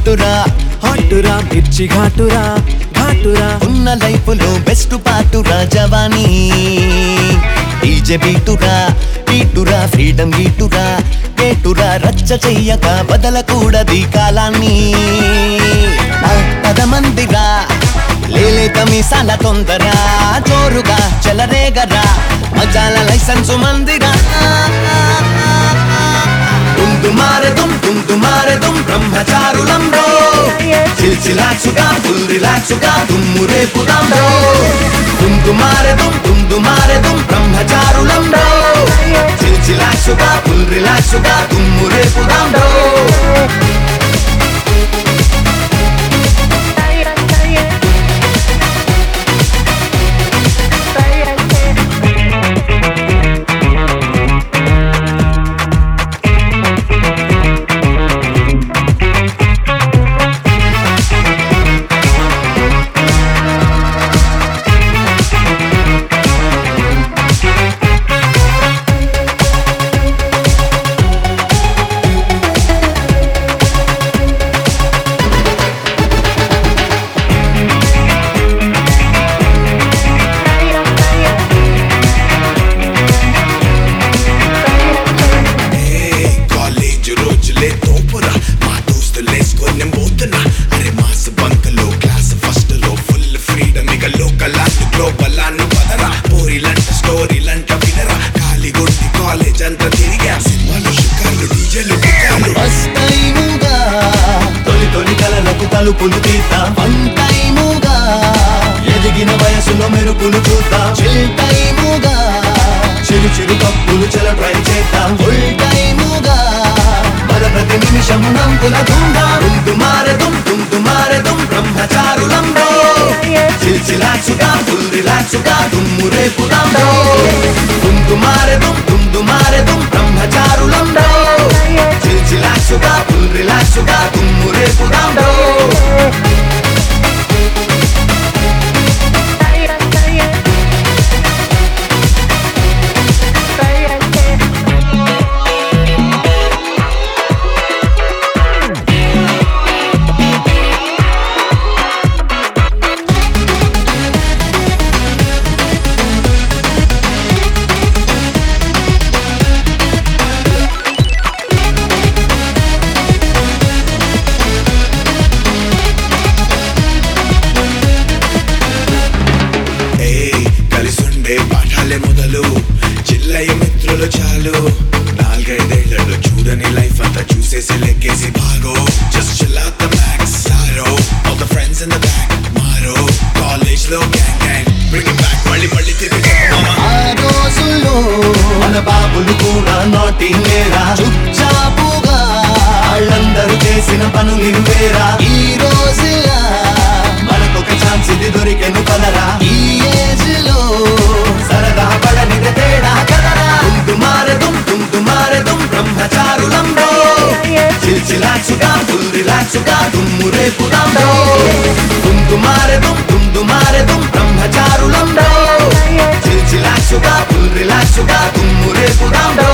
హాటురా హాటురా మిర్చి ఘాటురా ఘాటురా ఉన్న లైఫ్ లో బెస్ట్ పాటురా జవానీ డీజే బీటురా బీటురా ఫ్రీడమ్ గీటురా కేటురా రచ్చ చెయ్యక బదలకూడది కాలాన్ని నా పదమందిరా లేలేత మీసాల తొందర జోరుగా చెలరేగరా మజాల లైసెన్సు మందిరా తుందుమారెదుం తుందుమారెదుం బ్రహ్మచారులం రో చిల్చిలాచుగా ఫుల్ రిలాక్సుగా దుమ్ము రేపుదాం రో తుందుమారెదుం తుందుమారెదుం బ్రహ్మచారులం రో చిల్చిలాచుగా ఫుల్ రిలాక్సుగా దుమ్ము రేపుదాం రో కాలేజ్ రోజులే తోపురా మా దోస్తులేసుకొని పోతున్నా అరే మాస్ బంకలో క్లాస్ ఫస్ట్ లో ఫుల్ ఫ్రీడమ్ ఇక లోకల్ అన్ని గ్లోబల్ అన్ని పదరా పోరిలంట స్టోరీలంట వినరా ఖాళీగొట్టి కాలేజ్ అంతా తిరిగా సినిమాలు షికార్లు డీజేలు గిటార్లు ఫస్ట్ టైముగా తొలి తొలి కలలకు తలుపులు తీద్దాం వన్ టైముగా ఎదిగిన వయసులో మెరుపులు చూద్దాం చిల్ టైముగా చిరు చిరు కప్పులు చెల ట్రై చేద్దాం ఫుల్ టైముగా మన ప్రతి నిమిషం నంపుల తుందాం తుందు మారదుం తుందు మారదుం బ్రహ్మచారులం రో చిల్చిలాచుగా ఫుల్ రిలాక్సుగా దుమ్ము రేపుదాం రో తుందు మారదుం తుందు మారదుం బ్రహ్మచారులం రో చిల్చిలాచుగా ఫుల్ రిలాక్సుగా దుమ్ము రేపుదాం రో ఏయ్ కలిసుండే పాఠాలే మొదలు చిల్లయ్య మిత్రులు చాలు నాలుగైదేళ్లలో చూడని లైఫ్ అంతా చూసేసి లెక్కేసి బాగో just chill out the max సారో all the friends in the back మారో కాలేజ్ లో gang gang bring it back మళ్ళీ మళ్ళీ తిరిగి చెప్పు మామ ఆ రోజుల్లో మన బాబులు కూడా నోటి నేరా చుచ్చాపుగా వాళ్ళందరూ చేసిన పనులు ఇవేరా ఈ రోజులా మనకొక ఛాన్స్ ఇది దొరికెను కదరా ఈ ఏజ్ లో సరదా పడనిది తేడా కదరా తుందు మారదుం తుందు మారదుం బ్రహ్మచారులం రో చిల్చిలాచుగా ఫుల్ రిలాక్సుగా దుమ్ము రేపుదాం రో తుందు మారదుం తుందు మారదుం బ్రహ్మచారులం రో చిల్చిలాచుగా ఫుల్ రిలాక్సుగా దుమ్ము రేపుదాం రో